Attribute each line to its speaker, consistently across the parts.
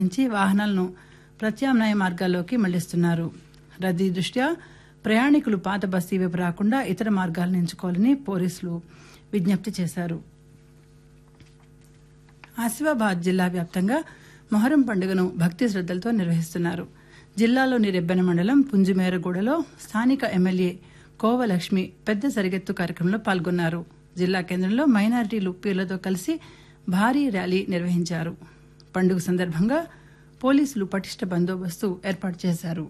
Speaker 1: నుంచి వాహనాలను ప్రత్యామ్నాయ మార్గాల్లోకి మళ్లిస్తున్నారు రద్దీ దృష్ట్యా ప్రయాణికులు పాత బస్తీ వైపు రాకుండా ఇతర మార్గాలను ఎంచుకోవాలని పోలీసులు విజ్ఞప్తి చేశారు ఆసిఫాబాద్ జిల్లా వ్యాప్తంగా మొహరం పండుగను భక్తి శ్రద్దలతో నిర్వహిస్తున్నారు జిల్లాలోని రెబ్బెన మండలం పుంజుమేరగూడలో స్థానిక ఎమ్మెల్యే కోవలక్ష్మి పెద్ద సరిగెత్తు కార్యక్రమంలో పాల్గొన్నారు జిల్లా కేంద్రంలో మైనారిటీలు పీర్లతో కలిసి భారీ ర్యాలీ నిర్వహించారు పండుగ సందర్భంగా పోలీసులు పటిష్ట బందోబస్తు ఏర్పాటు చేశారు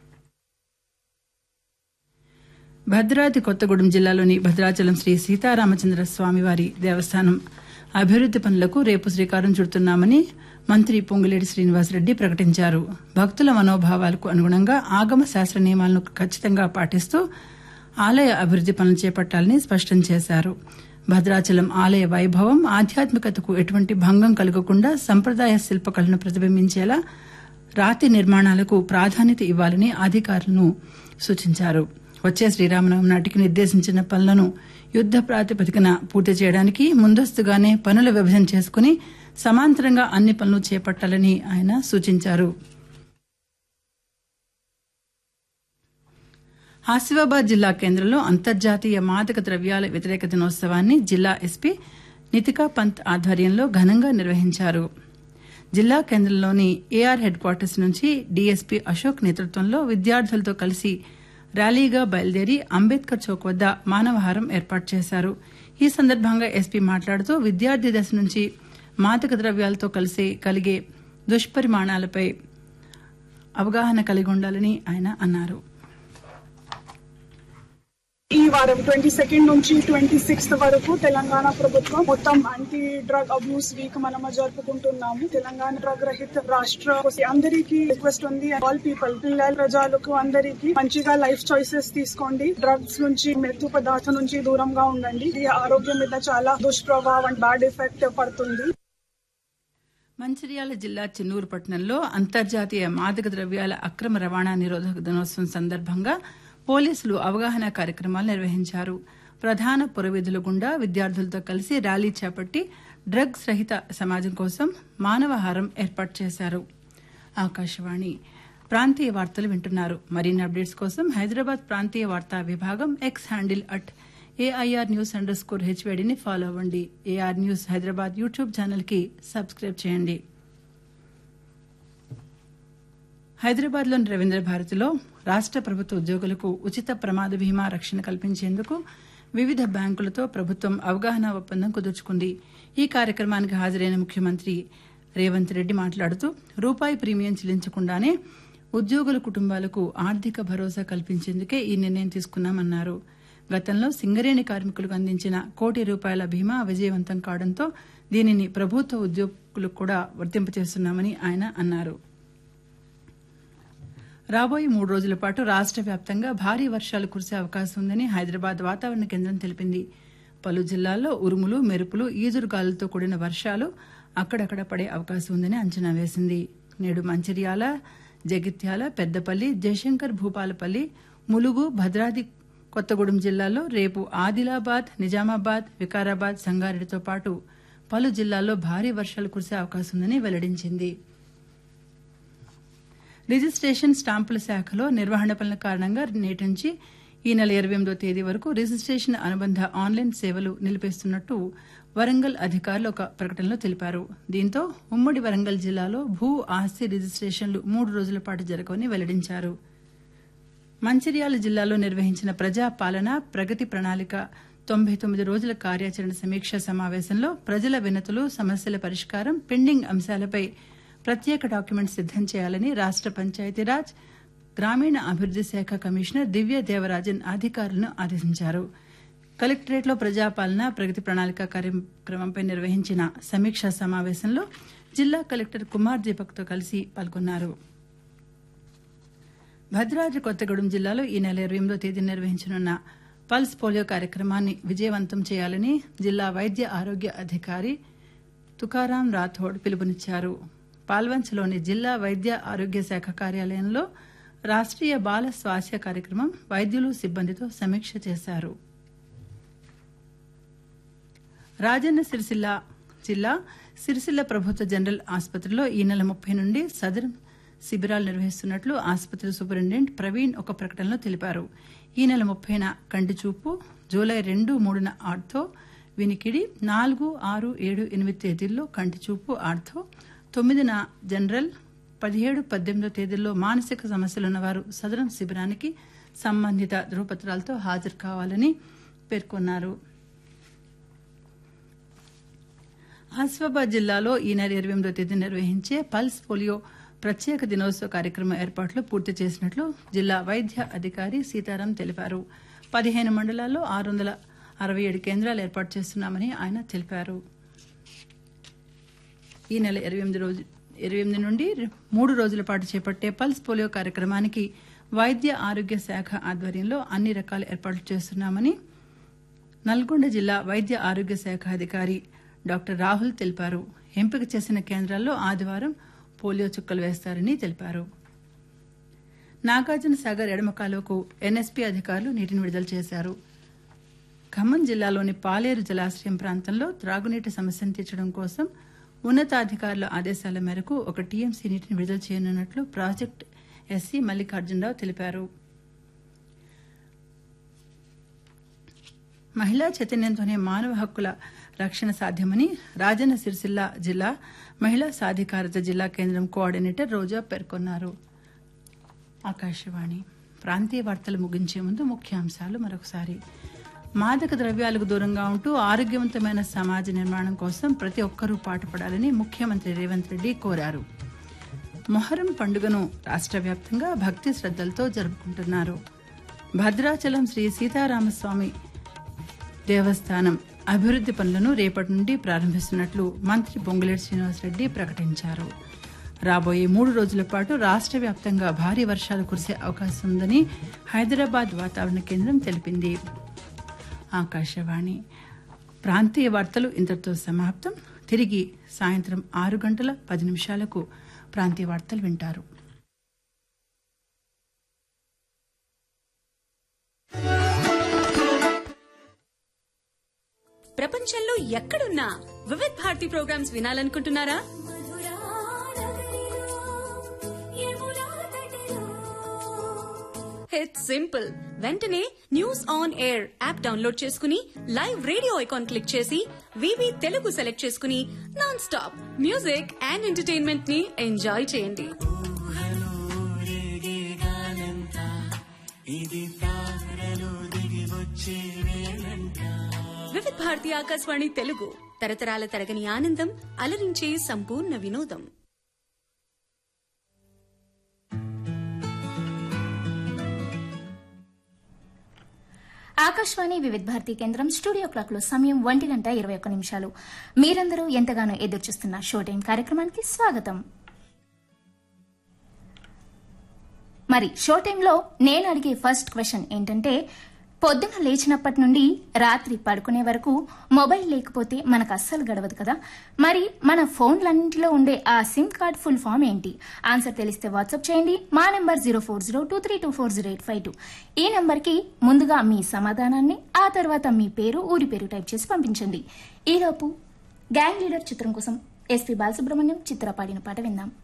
Speaker 1: భద్రాద్రి కొత్తగూడెం జిల్లాలోని భద్రాచలం శ్రీ సీతారామచంద్ర స్వామివారి దేవస్థానం అభివృద్ది పనులకు రేపు శ్రీకారం చుడుతున్నామని మంత్రి పొంగులేటి శ్రీనివాసరెడ్డి ప్రకటించారు భక్తుల మనోభావాలకు అనుగుణంగా ఆగమ శాస్త్ర నియమాలను ఖచ్చితంగా పాటిస్తూ ఆలయ అభివృద్ది పనులు చేపట్టాలని స్పష్టం చేశారు భద్రాచలం ఆలయ వైభవం ఆధ్యాత్మికతకు ఎటువంటి భంగం కలగకుండా సంప్రదాయ శిల్పకళను ప్రతిబింబించేలా రాతి నిర్మాణాలకు ప్రాధాన్యత ఇవ్వాలని అధికారులను సూచించారు వచ్చే శ్రీరామనవమి నాటికి నిర్దేశించిన పనులను యుద్ద ప్రాతిపదికన పూర్తి చేయడానికి ముందస్తుగానే పనుల విభజన చేసుకుని సమాంతరంగా అన్ని పనులు చేపట్టాలని ఆయన సూచించారు ఆసిఫాబాద్ జిల్లా కేంద్రంలో అంతర్జాతీయ మాదక ద్రవ్యాల వ్యతిరేక దినోత్సవాన్ని జిల్లా ఎస్పీ నితికా పంత్ ఆధ్వర్యంలో ఘనంగా నిర్వహించారు జిల్లా కేంద్రంలోని ఏఆర్ హెడ్ క్వార్టర్స్ నుంచి డీఎస్పీ అశోక్ నేతృత్వంలో విద్యార్థులతో కలిసి ర్యాలీగా బయలుదేరి అంబేద్కర్ చౌక్ వద్ద మానవహారం ఏర్పాటు చేశారు ఈ సందర్భంగా ఎస్పీ మాట్లాడుతూ విద్యార్థి దశ నుంచి మాదక ద్రవ్యాలతో కలిసి కలిగే దుష్పరిమాణాలపై అవగాహన కలిగి ఉండాలని ఆయన అన్నారు
Speaker 2: ఈ వారం ట్వంటీ సెకండ్ నుంచి ట్వంటీ సిక్స్త్ వరకు తెలంగాణ ప్రభుత్వం మొత్తం యాంటీ డ్రగ్ అబ్యూస్ వీక్ మనం జరుపుకుంటున్నాము తెలంగాణ డ్రగ్ రహిత రాష్ట్ర అందరికీ రిక్వెస్ట్ ఉంది ఆల్ పీపుల్ పిల్లల ప్రజలకు అందరికీ మంచిగా లైఫ్ చాయిసెస్ తీసుకోండి డ్రగ్స్ నుంచి మృత్యు పదార్థం నుంచి దూరంగా ఉండండి ఇది ఆరోగ్యం మీద చాలా దుష్ప్రభావం బ్యాడ్ ఎఫెక్ట్ పడుతుంది
Speaker 1: మంచిర్యాల జిల్లా చెన్నూరు పట్టణంలో అంతర్జాతీయ మాదక ద్రవ్యాల అక్రమ రవాణా నిరోధక దినోత్సవం సందర్భంగా పోలీసులు అవగాహన కార్యక్రమాలు నిర్వహించారు ప్రధాన పురవీధుల గుండా విద్యార్థులతో కలిసి ర్యాలీ చేపట్టి డ్రగ్స్ రహిత సమాజం కోసం మానవహారం ఏర్పాటు చేశారు ఆకాశవాణి ప్రాంతీయ వార్తలు వింటున్నారు మరిన్ని అప్డేట్స్ కోసం హైదరాబాద్ ప్రాంతీయ వార్తా విభాగం X handle at AIR news underscore హెచ్వేడిని ఫాలో అవ్వండి AR news Hyderabad YouTube channel కి సబ్స్క్రైబ్ చేయండి హైదరాబాద్లోని రవీంద్ర భారతిలో రాష్ట ప్రభుత్వ ఉద్యోగులకు ఉచిత ప్రమాద బీమా రక్షణ కల్పించేందుకు వివిధ బ్యాంకులతో ప్రభుత్వం అవగాహన ఒప్పందం కుదుర్చుకుంది ఈ కార్యక్రమానికి హాజరైన ముఖ్యమంత్రి రేవంత్ రెడ్డి మాట్లాడుతూ రూపాయి ప్రీమియం చెల్లించకుండానే ఉద్యోగుల కుటుంబాలకు ఆర్థిక భరోసా కల్పించేందుకే ఈ నిర్ణయం తీసుకున్నామన్నారు గతంలో సింగరేణి కార్మికులకు అందించిన కోటి రూపాయల బీమా విజయవంతం కావడంతో దీనిని ప్రభుత్వ ఉద్యోగులకు కూడా వర్తింపచేస్తున్నామని ఆయన అన్నారు రాబోయే మూడు రోజుల పాటు రాష్ట వ్యాప్తంగా భారీ వర్షాలు కురిసే అవకాశం ఉందని హైదరాబాద్ వాతావరణ కేంద్రం తెలిపింది పలు జిల్లాల్లో ఉరుములు మెరుపులు ఈదురుగాలులతో కూడిన వర్షాలు అక్కడక్కడ పడే అవకాశం ఉందని అంచనా వేసింది నేడు మంచిర్యాల జగిత్యాల పెద్దపల్లి జయశంకర్ భూపాలపల్లి ములుగు భద్రాద్రి కొత్తగూడెం జిల్లాల్లో రేపు ఆదిలాబాద్ నిజామాబాద్ వికారాబాద్ సంగారెడ్డితో పాటు పలు జిల్లాల్లో భారీ వర్షాలు కురిసే అవకాశం ఉందని వెల్లడించింది రిజిస్ట్రేషన్ స్టాంపుల శాఖలో నిర్వహణ పనుల కారణంగా నేటి నుంచి ఈ నెల ఇరవై ఎనిమిదో తేదీ వరకు రిజిస్ట్రేషన్ అనుబంధ ఆన్లైన్ సేవలు నిలిపేస్తున్నట్టు వరంగల్ అధికారులు ఒక ప్రకటనలో తెలిపారు దీంతో ఉమ్మడి వరంగల్ జిల్లాలో భూ ఆస్తి రిజిస్ట్రేషన్లు మూడు రోజుల పాటు జరగవని వెల్లడించారు మంచిర్యాల జిల్లాలో నిర్వహించిన ప్రజా పాలన ప్రగతి ప్రణాళిక తొంభై తొమ్మిది రోజుల కార్యాచరణ సమీక్ష సమావేశంలో ప్రజల వినతులు సమస్యల పరిష్కారం పెండింగ్ అంశాలపై ప్రత్యేక డాక్యుమెంట్ సిద్దం చేయాలని రాష్ట పంచాయతీరాజ్ గ్రామీణ అభివృద్ది శాఖ కమిషనర్ దివ్య దేవరాజన్ అధికారులను ఆదేశించారు కలెక్టరేట్లో ప్రజాపాలన ప్రగతి ప్రణాళిక కార్యక్రమంపై నిర్వహించిన సమీక్షా సమావేశంలో జిల్లా కలెక్టర్ కుమార్ దీపక్తో కలిసి పాల్గొన్నారు భద్రాద్రి కొత్తగూడెం జిల్లాలో ఈ నెల ఇరవై ఎనిమిదో తేదీ నిర్వహించనున్న పల్స్ పోలియో కార్యక్రమాన్ని విజయవంతం చేయాలని జిల్లా వైద్య ఆరోగ్య అధికారి తుకారాం రాథోడ్ పిలుపునిచ్చారు పాల్వంచలోని జిల్లా వైద్య ఆరోగ్య శాఖ కార్యాలయంలో రాష్ట్రీయ బాల స్వాస్థ్య కార్యక్రమం వైద్యులు సిబ్బందితో సమీక్ష చేశారు రాజన్న సిరిసిల్ల జిల్లా సిరిసిల్ల ప్రభుత్వ జనరల్ ఆసుపత్రిలో ఈ నెల ముప్పై నుండి సదరం శిబిరాలు నిర్వహిస్తున్నట్లు ఆసుపత్రి సూపరింటెండెంట్ ప్రవీణ్ ఒక ప్రకటనలో తెలిపారు ఈ నెల ముప్పైన కంటి చూపు జూలై రెండు మూడున ఆర్థో వినికిడి నాలుగు ఆరు ఏడు ఎనిమిది తేదీల్లో కంటి చూపు ఆర్థో తొమ్మిదిన జనరల్ పదిహేడు పద్దెనిమిదో తేదీల్లో మానసిక సమస్యలున్న వారు సదరం శిబిరానికి సంబంధిత ధృవపత్రాలతో హాజరు కావాలని పేర్కొన్నారు ఆసిఫాబాద్ జిల్లాలో ఈ నెల ఇరవై ఎనిమిదో తేదీ నిర్వహించే పల్స్ పోలియో ప్రత్యేక దినోత్సవ కార్యక్రమం ఏర్పాట్లు పూర్తి చేసినట్లు జిల్లా వైద్య అధికారి సీతారాం తెలిపారు పదిహేను మండలాల్లో ఆరు వందల అరవై ఏడు కేంద్రాలు ఏర్పాటు చేస్తున్నామని ఆయన తెలిపారు ఈ నెల ఇరవై ఎనిమిది రోజు ఇరవై ఎనిమిది నుండి మూడు రోజుల పాటు చేపట్టే పల్స్ పోలియో కార్యక్రమానికి వైద్య ఆరోగ్య శాఖ ఆధ్వర్యంలో అన్ని రకాల ఏర్పాట్లు చేస్తున్నామని నల్గొండ జిల్లా వైద్య ఆరోగ్య శాఖ అధికారి డాక్టర్ రాహుల్ తెలిపారు ఎంపిక చేసిన కేంద్రాల్లో ఆదివారం పోలియో చుక్కలు వేస్తారని తెలిపారు నాగార్జున సాగర్ ఎడమ కాలువకు ఎన్ఎస్పీ అధికారులు నీటిని విడుదల చేశారు ఖమ్మం జిల్లాలోని పాలేరు జలాశయం ప్రాంతంలో త్రాగునీటి సమస్యను తీర్చడం కోసం ఉన్నతాధికారుల ఆదేశాల మేరకు ఒక టీఎంసీ నీటిని విడుదల చేయనున్నట్లు ప్రాజెక్ట్ ఎస్సీ మల్లికార్జునరావు తెలిపారు మహిళా చైతన్యంతోనే మానవ హక్కుల రక్షణ సాధ్యమని రాజన్న సిరిసిల్ల జిల్లా మహిళా సాధికారత జిల్లా కేంద్రం కోఆర్డినేటర్ రోజా పేర్కొన్నారు ఆకాశవాణి ప్రాంతీయ వార్తలు ముగించే ముందు ముఖ్యాంశాలు మరొకసారి మాదక ద్రవ్యాలకు దూరంగా ఉంటూ ఆరోగ్యవంతమైన సమాజ నిర్మాణం కోసం ప్రతి ఒక్కరూ పాటుపడాలని ముఖ్యమంత్రి రేవంత్ రెడ్డి కోరారు మొహరం పండుగను రాష్ట్ర వ్యాప్తంగా భక్తి శ్రద్దలతో జరుపుకుంటున్నారు భద్రాచలం శ్రీ సీతారామస్వామి దేవస్థానం అభివృద్ది పనులను రేపటి నుండి ప్రారంభిస్తున్నట్లు మంత్రి బొంగులేటి శ్రీనివాసరెడ్డి ప్రకటించారు రాబోయే మూడు రోజుల పాటు రాష్ట్ర వ్యాప్తంగా భారీ వర్షాలు కురిసే అవకాశం ఉందని హైదరాబాద్ వాతావరణ కేంద్రం తెలిపింది ఆకాశవాణి ప్రాంతీయ వార్తలు ఇంతటితో సమాప్తం తిరిగి సాయంత్రం ఆరు గంటల పది నిమిషాలకు ప్రాంతీయ వార్తలు వింటారు
Speaker 3: ప్రపంచంలో ఎక్కడున్నా వివిధ్ భారతి ప్రోగ్రామ్స్ వినాలనుకుంటున్నారా ఇట్స్ సింపుల్ వెంటనే news on air app download చేసుకుని లైవ్ రేడియో ఐకాన్ క్లిక్ చేసి వివి తెలుగు సెలెక్ట్ చేసుకుని non stop music and entertainment ని ఎంజాయ్ చేయండి వివిధ భారతి ఆకాశవాణి తెలుగు తరతరాల తరగని ఆనందం అలరించే సంపూర్ణ వినోదం
Speaker 4: ఆకాశవాణి వివిధ భారతి కేంద్రం స్టూడియో క్లాక్ లో సమయం ఒంటి గంట ఇరవై ఒక్క నిమిషాలు మీరందరూ ఎంతగానో ఎదురుచూస్తున్న షో టైం కార్యక్రమానికి స్వాగతం మరి షో టైంలో నేను అడిగే ఫస్ట్ క్వశ్చన్ ఏంటంటే పొద్దున లేచినప్పటి నుండి రాత్రి పడుకునే వరకు మొబైల్ లేకపోతే మనకు అస్సలు గడవదు కదా మరి మన ఫోన్లన్నింటిలో ఉండే ఆ సిమ్ కార్డ్ ఫుల్ ఫామ్ ఏంటి ఆన్సర్ తెలిస్తే వాట్సాప్ చేయండి మా number zero four zero two three two four zero eight five two ఈ నెంబర్కి ముందుగా మీ సమాధానాన్ని ఆ తర్వాత మీ పేరు ఊరి పేరు టైప్ చేసి పంపించండి ఈలోపు గ్యాంగ్ లీడర్ చిత్రం కోసం ఎస్పీ బాలసుబ్రహ్మణ్యం చిత్ర పాడిన పాట విందాం